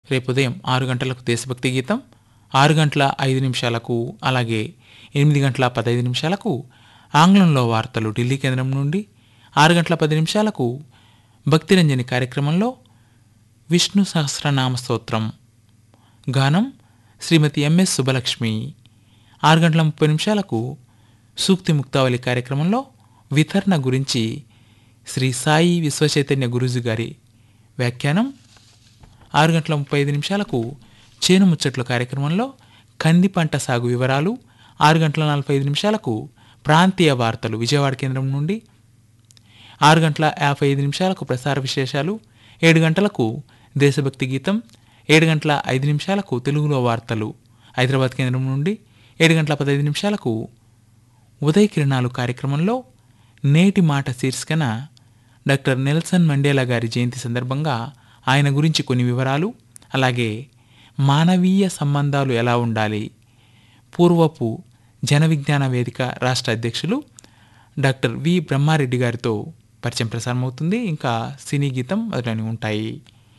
రేపు ఉదయం ఆరు గంటలకు దేశభక్తి గీతం ఆరు గంటల ఐదు నిమిషాలకు అలాగే ఎనిమిది గంటల పదహైదు నిమిషాలకు ఆంగ్లంలో వార్తలు ఢిల్లీ కేంద్రం నుండి ఆరు గంటల పది నిమిషాలకు భక్తిరంజని కార్యక్రమంలో విష్ణు సహస్రనామ స్తోత్రం గానం శ్రీమతి ఎంఎస్ సుబ్బలక్ష్మి ఆరు గంటల ముప్పై నిమిషాలకు సూక్తి ముక్తావళి కార్యక్రమంలో వితరణ గురించి శ్రీ సాయి విశ్వచైతన్య గురూజీ గారి వ్యాఖ్యానం ఆరు గంటల ముప్పై ఐదు నిమిషాలకు చేను ముచ్చట్లు కార్యక్రమంలో కంది పంట సాగు వివరాలు ఆరు గంటల నలభై ఐదు నిమిషాలకు ప్రాంతీయ వార్తలు విజయవాడ కేంద్రం నుండి ఆరు గంటల యాభై ఐదు నిమిషాలకు ప్రసార విశేషాలు ఏడు గంటలకు దేశభక్తి గీతం ఏడు గంటల ఐదు నిమిషాలకు తెలుగులో వార్తలు హైదరాబాద్ కేంద్రం నుండి ఏడు గంటల పదహైదు నిమిషాలకు ఉదయ కిరణాలు కార్యక్రమంలో నేటి మాట శీర్షికన డాక్టర్ నెల్సన్ మండేలా గారి జయంతి సందర్భంగా ఆయన గురించి కొన్ని వివరాలు అలాగే మానవీయ సంబంధాలు ఎలా ఉండాలి పూర్వపు జన విజ్ఞాన వేదిక రాష్ట్ర అధ్యక్షులు డాక్టర్ వి బ్రహ్మారెడ్డి గారితో పరిచయం ప్రసారమవుతుంది ఇంకా సినీ గీతం మొదలైనవి ఉంటాయి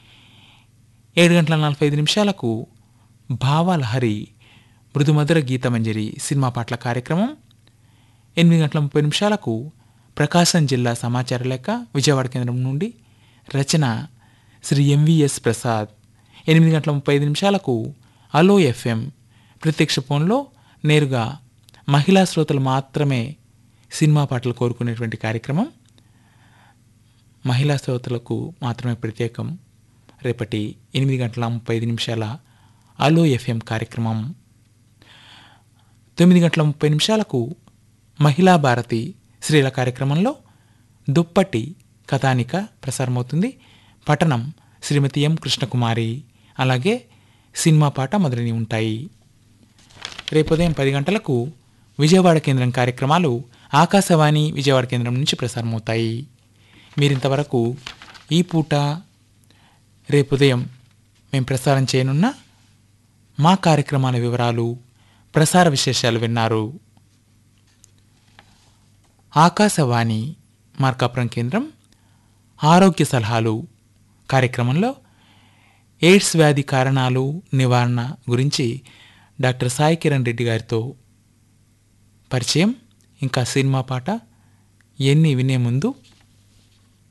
ఏడు గంటల నలభై ఐదు నిమిషాలకు భావలహరి మృదుమధుర గీతమంజరి సినిమా పాటల కార్యక్రమం ఎనిమిది గంటల ముప్పై నిమిషాలకు ప్రకాశం జిల్లా సమాచార లేఖ విజయవాడ కేంద్రం నుండి రచన శ్రీ ఎంవిఎస్ ప్రసాద్ ఎనిమిది గంటల ముప్పై ఐదు నిమిషాలకు అలో ఎఫ్ఎం ప్రత్యక్ష ఫోన్లో నేరుగా మహిళా శ్రోతలు మాత్రమే సినిమా పాటలు కోరుకునేటువంటి కార్యక్రమం మహిళా శ్రోతలకు మాత్రమే ప్రత్యేకం రేపటి ఎనిమిది గంటల ముప్పై ఐదు నిమిషాల అలో ఎఫ్ఎం కార్యక్రమం తొమ్మిది గంటల ముప్పై నిమిషాలకు మహిళా భారతి స్త్రీల కార్యక్రమంలో దుప్పటి కథానిక ప్రసారమవుతుంది పఠనం శ్రీమతి ఎం కృష్ణకుమారి అలాగే సినిమా పాట మొదలైనవి ఉంటాయి రేపు ఉదయం పది గంటలకు విజయవాడ కేంద్రం కార్యక్రమాలు ఆకాశవాణి విజయవాడ కేంద్రం నుంచి ప్రసారమవుతాయి మీరింతవరకు ఈ పూట రేపు ఉదయం మేము ప్రసారం చేయనున్న మా కార్యక్రమాల వివరాలు ప్రసార విశేషాలు విన్నారు ఆకాశవాణి మార్కాపురం కేంద్రం ఆరోగ్య సలహాలు కార్యక్రమంలో ఎయిడ్స్ వ్యాధి కారణాలు నివారణ గురించి డాక్టర్ సాయి కిరణ్ రెడ్డి గారితో పరిచయం ఇంకా సినిమా పాట ఇవన్నీ వినే ముందు